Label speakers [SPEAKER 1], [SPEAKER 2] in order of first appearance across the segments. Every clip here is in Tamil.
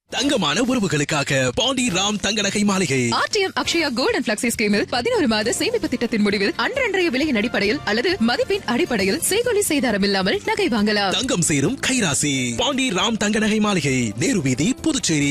[SPEAKER 1] தங்கமான உறவுகளுக்காக பாண்டி ராம் தங்க நகை மாளிகை
[SPEAKER 2] RTM Akshaya gold and flexi ஸ்கீமில் பதினோரு மாத சேமிப்பு திட்டத்தின் முடிவில் அன்றன்றைய விலையின் அடிப்படையில் அல்லது மதிப்பின் அடிப்படையில் செய்கொலி செய்தாரம் இல்லாமல் நகை வாங்கலாம்
[SPEAKER 1] தங்கம் சேரும் கைராசி பாண்டி ராம் தங்க நகை மாளிகை நேரு வீதி புதுச்சேரி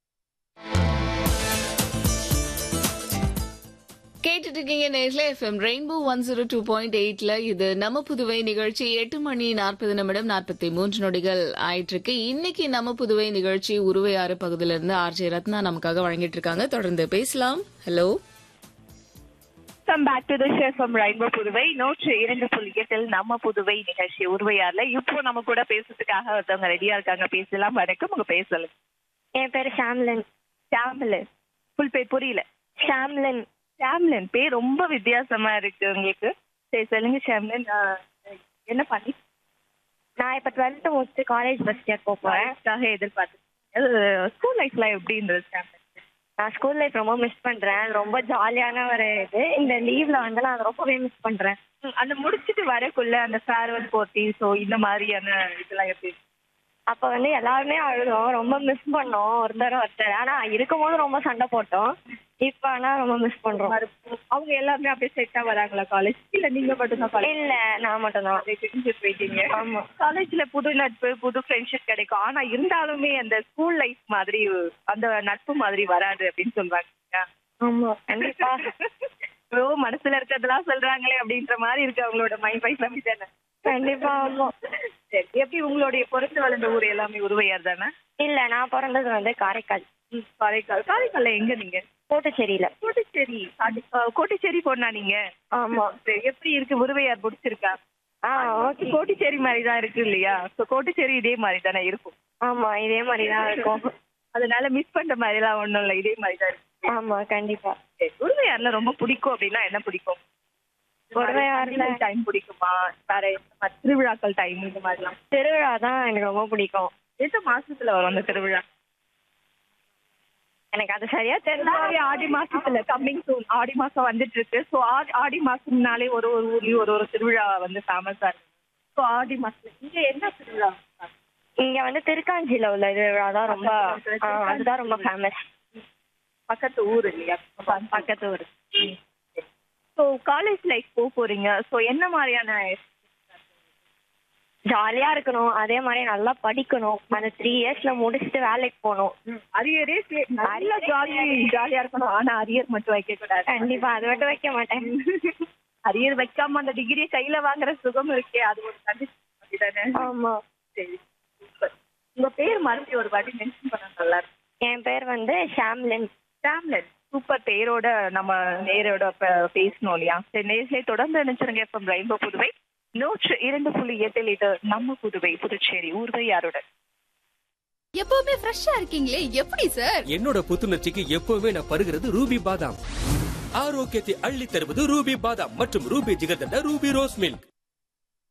[SPEAKER 3] கேட்டுட்டு இருக்கீங்க நேர்ல FM rainbow one zero two point எயிட்ல இது நம்ம புதுவை நிகழ்ச்சி எட்டு மணி நாற்பது நிமிடம் நாற்பத்தி மூன்று நொடிகள் ஆயிட்டு இருக்கு இன்னைக்கு நம்ம புதுவை நிகழ்ச்சி உருவையாறு பகுதியில இருந்து ஆர்ஜே ரத்னா நமக்காக வழங்கிட்டு இருக்காங்க தொடர்ந்து பேசலாம் hello
[SPEAKER 4] come back to the show from rainbow Puduvai நூற்று இரண்டு புள்ளி எட்டில் நம்ம புதுவை நிகழ்ச்சி உருவையார்ல இப்போ நம்ம கூட பேசுறதுக்காக ஒருத்தவங்க ரெடியா இருக்காங்க பேசலாம் வணக்கம் உங்க பேர் சொல்லுங்க
[SPEAKER 5] என் பேர் ஷாம்லன்
[SPEAKER 4] ஷாம்லன் ஃபுல் பேர் புரியல
[SPEAKER 5] ஷாம்லன்
[SPEAKER 4] ஷாம்லன் பேர் ரொம்ப வித்தியாசமா இருக்கு உங்களுக்கு சரி சொல்லுங்க ஷாம்லன் ஆஹ், என்ன பண்ணி
[SPEAKER 5] நான் இப்ப டுவெல்த் முடிச்சுட்டு காலேஜ் ஃபர்ஸ்ட் இயர் போக போறேன்
[SPEAKER 4] காலேஜ்க்காக எதிர்பார்த்து ஸ்கூல் லைஃப்ல எப்படி இருந்தது ஷாம்லன்
[SPEAKER 5] நான் ஸ்கூல் லைஃப் ரொம்ப மிஸ் பண்றேன் ரொம்ப ஜாலியான ஒரு இது இந்த லீவ்ல வந்து நான் ரொம்பவே மிஸ் பண்றேன்
[SPEAKER 4] ம், அந்த முடிச்சிட்டு வரக்குள்ள அந்த ஃபேர்வெல் போட்டி ஸோ இந்த மாதிரியான இதெல்லாம் எப்படி இருக்கு?
[SPEAKER 5] அப்ப வந்து எல்லாருமே அழுதோம் ரொம்ப மிஸ் பண்ணோம் ஒருத்தர் ஒருத்தர் ஆனா இருக்கும்போது ரொம்ப சண்டை போட்டோம் இப்ப ஆனா ரொம்ப மிஸ் பண்றோம்
[SPEAKER 4] அவங்க எல்லாருமே அப்படியே செட்டா வராங்களா காலேஜ் இல்ல நீங்க மட்டும் தான் காலேஜ்
[SPEAKER 5] இல்ல நான் மட்டும்தான்
[SPEAKER 4] தெரிஞ்சு போயிட்டீங்க
[SPEAKER 5] ஆமா.
[SPEAKER 4] காலேஜ்ல புது நட்பு புது ஃப்ரெண்ட்ஷிப் கிடைக்கும் ஆனா இருந்தாலுமே அந்த ஸ்கூல் லைஃப் மாதிரி அந்த நட்பு மாதிரி வராது அப்படின்னு சொல்றாங்க
[SPEAKER 5] ஆமா கண்டிப்பா
[SPEAKER 4] ஓ மனசுல இருக்கிறதெல்லாம் சொல்றாங்களே அப்படின்ற மாதிரி இருக்கு அவங்களோட மைண்ட் வைஸ் அப்படி தானே
[SPEAKER 5] கண்டிப்பா ஆமா
[SPEAKER 4] சரி எப்படி உங்களுடைய பிறந்து வளர்ந்த ஊர் எல்லாமே உருவையார் தானே
[SPEAKER 5] இல்ல நான் பிறந்தது வந்து காரைக்கால்
[SPEAKER 4] ம், காரைக்கால் காரைக்கால்ல எங்க நீங்க
[SPEAKER 5] கோட்டுச்சேரியில
[SPEAKER 4] கோட்டிச்சேரி காட்டு- ஆ, கோட்டிச்சேரி பொண்ணா நீங்க
[SPEAKER 5] ஆமா
[SPEAKER 4] சரி, எப்படி இருக்கு உருவையார் பிடிச்சிருக்கா
[SPEAKER 5] ஆ ஓகே
[SPEAKER 4] கோட்டிச்சேரி மாதிரி தான் இருக்கு இல்லையா So, கோட்டிச்சேரி இதே மாதிரி தானே இருக்கும்
[SPEAKER 5] ஆமா இதே மாதிரி தான் இருக்கும்
[SPEAKER 4] அதனால மிஸ் பண்ற மாதிரி எல்லாம் ஒண்ணும் இல்ல இதே மாதிரி தான் இருக்கு
[SPEAKER 5] ஆமா கண்டிப்பா
[SPEAKER 4] சரி, உருவையார்ல ரொம்ப பிடிக்கும் அப்படின்னா என்ன பிடிக்கும்
[SPEAKER 5] உருவையார்ல
[SPEAKER 4] டைம் பிடிக்குமா வேற எந்த மாதிரி திருவிழாக்கள் டைம் இந்த மாதிரிலாம்
[SPEAKER 5] திருவிழா தான் எனக்கு ரொம்ப பிடிக்கும்
[SPEAKER 4] எந்த மாசத்துல வரும் அந்த திருவிழா
[SPEAKER 5] எனக்கு அது சரியா தெரியல
[SPEAKER 4] எல்லாமே ஆடி மாசத்துல கம்மிங் சூன் ஆடி மாசம் வந்துட்டு இருக்கு ஸோ ஆடி மாசம்னாலே ஒரு ஒரு ஊர்லயும் ஒரு ஒரு திருவிழா வந்து ஃபேமஸா இருக்கு ஸோ ஆடி மாசத்துல இங்க என்ன திருவிழா
[SPEAKER 5] இங்க வந்து திருக்காஞ்சியில உள்ள திருவிழா தான் ரொம்ப ஆ, அதுதான் ரொம்ப ஃபேமஸ்
[SPEAKER 4] பக்கத்து ஊர் இல்லையா
[SPEAKER 5] பக்கத்து ஊர்
[SPEAKER 4] ஸோ காலேஜ் லைஃப் போக போறீங்க ஸோ என்ன மாதிரியான
[SPEAKER 5] ஜாலியா இருக்கணும் அதே மாதிரி நல்லா படிக்கணும் அந்த த்ரீ இயர்ஸ்ல முடிச்சுட்டு வேலைக்கு போகணும்
[SPEAKER 4] அரியரே நல்ல ஜாலி ஜாலியா இருக்கணும் ஆனா அரியர் மட்டும் வைக்க கூடாது
[SPEAKER 5] கண்டிப்பா அது மட்டும் வைக்க மாட்டேன்
[SPEAKER 4] அரியர் வைக்காம அந்த டிகிரியை கையில வாங்குற சுகம் இருக்கே அது ஒரு கண்டிஷன் அப்படிதானே
[SPEAKER 5] ஆமா
[SPEAKER 4] சரி சூப்பர் உங்க பேர் மறுபடியும் ஒரு வாட்டி மென்ஷன் பண்ண நல்லா இருக்கும்
[SPEAKER 5] என் பேர் வந்து ஷாம்லின்
[SPEAKER 4] டேம்லெட் சூப்பர் பேரோட நம்ம நேரோட ப- பேசணும் இல்லையா சரி நேர்களை தொடர்ந்து நினைச்சிருங்க இப்போ ரெயின்போ புதுவை நூற்று இரண்டு புள்ளி எட்டு லிட்டர் நம்ம புதுவை புதுச்சேரி ஊர்வை யாரோட
[SPEAKER 6] எப்பவுமே ஃப்ரெஷ்ஷா இருக்கீங்களே எப்படி சார்
[SPEAKER 7] என்னோட புத்துணர்ச்சிக்கு எப்பவுமே நான் பருகிறது ரூபி பாதாம் ஆரோக்கியத்தை அள்ளி தருவது ரூபி பாதாம் மற்றும் Ruby jigarthanda Ruby rose milk